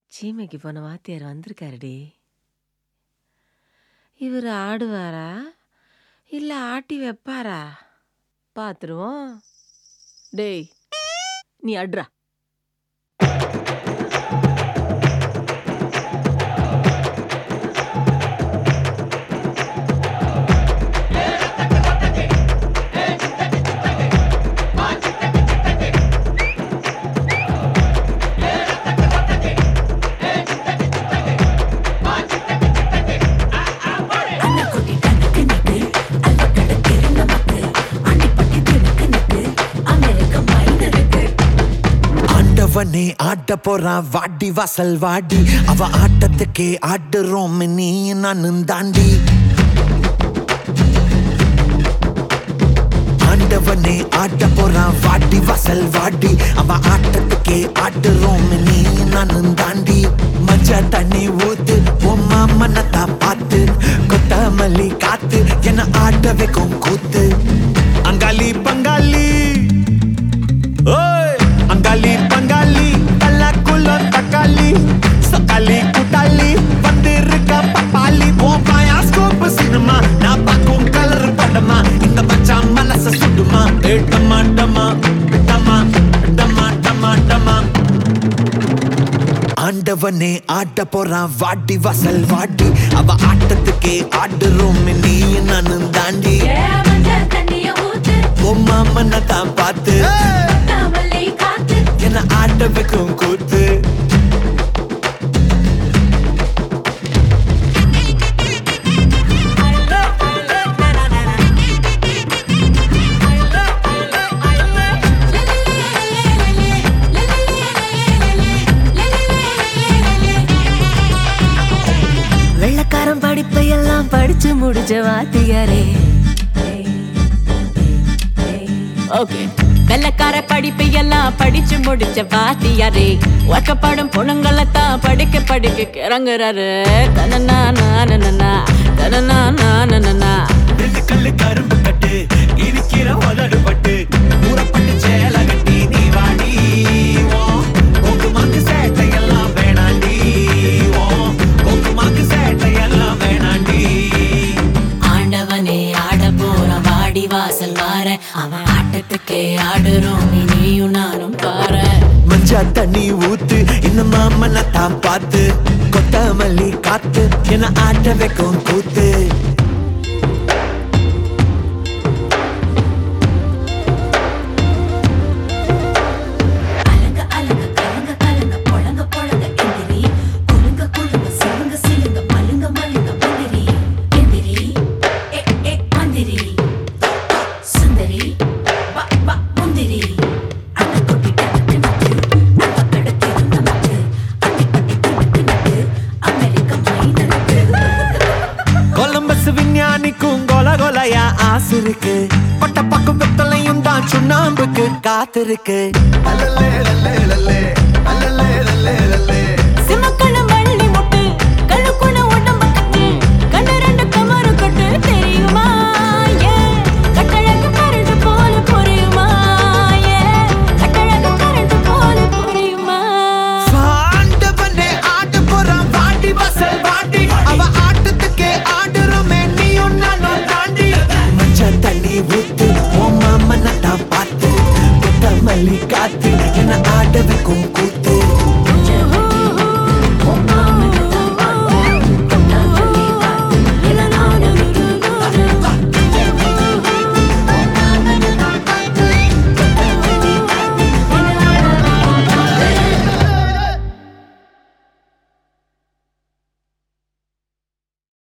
சீமைக்கு போன வாத்தியார் வந்திருக்காருடி இவர் ஆடுவாரா இல்லை ஆட்டி வைப்பாரா பார்த்துருவோம் டேய் நீ அட்ரா ஆண்டவனே ஆட்ட போறான் வாடி வாசல் வாடி அவ ஆட்டத்துக்கே ஆடுறோம் நீ நானும் தாண்டி ஆண்டவனே ஆட்ட போறான் வாடி வாசல் வாடி அவ ஆட்டத்துக்கே ஆடுறோம் நீ நானும் தாண்டி மஞ்ச தண்ணி ஊத்து உம்மா மனத்தா பார்த்து கொத்தமல்லி காத்து என்ன ஆட்ட வைக்கும் கூத்து அங்காளி பங்காளி ஓய் அங்காளி பங்காளி கல்லாக்குள்ள தக்காளி சக்காளி கூட்டாளி வந்திருக்க பப்பாளி ஓ பாயாஸ்கோப் சினிமா நான் பார்க்கும் கலர் படமா இந்த மச்சான் மனச சுடுமா ஏ டமா டமா டமா டமா டமா டமா ஆண்டவனே ஆட்ட போறான் வாடி வாசல் வாடி அவ ஆட்டத்துக்கே ஆடுறோம் நீ நானும் தாண்டி உம்மா மன்ன தான் பார்த்து என்ன ஆட்ட வைக்கும் கூத்து வெள்ளக்காரன் படிப்பை எல்லாம் படிச்சு முடிச்ச வாத்தியாரே ஓகே வெள்ளக்கார படிப்பு எல்லாம் படிச்சு முடிச்ச வாத்தியாரே ஒக்கப்படும் பொண்ணுங்களை தான் படிக்க படிக்க கிறங்குறாரு தனனா நானனா தனனா நானனா ரெண்டு கல்லு கரும்பு கட்டு இருக்கிற உதடு பட்டு ஊறப்பட்டு சேல கட்டி நீ வாடி ஓ கொக்கு மாக்கு சேட்டை எல்லாம் வேணாண்டி ஓ கொக்கு மாக்கு சேட்டை எல்லாம் வேணாண்டி ஆண்டவனே ஆட போற வாடி வாசல் வார அவன் ஆட்டத்துக்கே ஆடுறோம் நீயும் நானும் பாரு மஞ்சா தண்ணி ஊத்து இந்த மாமனை தான் பார்த்து கொத்தமல்லி காத்து என்ன ஆட்ட வைக்கும் கூத்து கொலம்பஸ் விஞ்ஞானிக்கும் கொல கொலையா ஆசை இருக்கு பட்ட பக்கம் வெத்தலையும் தான் சுண்ணாம்புக்கு காத்திருக்கு சிமக்கண்ணு மல்லி முட்டு கண்ணுக்குள்ள உடம்பு கட்டு கண்ணு ரெண்டு கமரு கட்டு தெரியுமா ஏ கட்டழகு கரண்டு போல புரியுமா ஏ கட்டழகு கரண்டு போல புரியுமா ஆண்டவனே ஆட போறான் வாடி வாசல் வாடி அவ ஆட்டத்துக்கே ஆடுறோமே நீயும் நானும் தாண்டி மச்ச தண்ணி ஊத்து உன் மாமனை தான் பார்த்து கொத்தமல்லி காத்து என்ன ஆட வைக்கும் கூத்து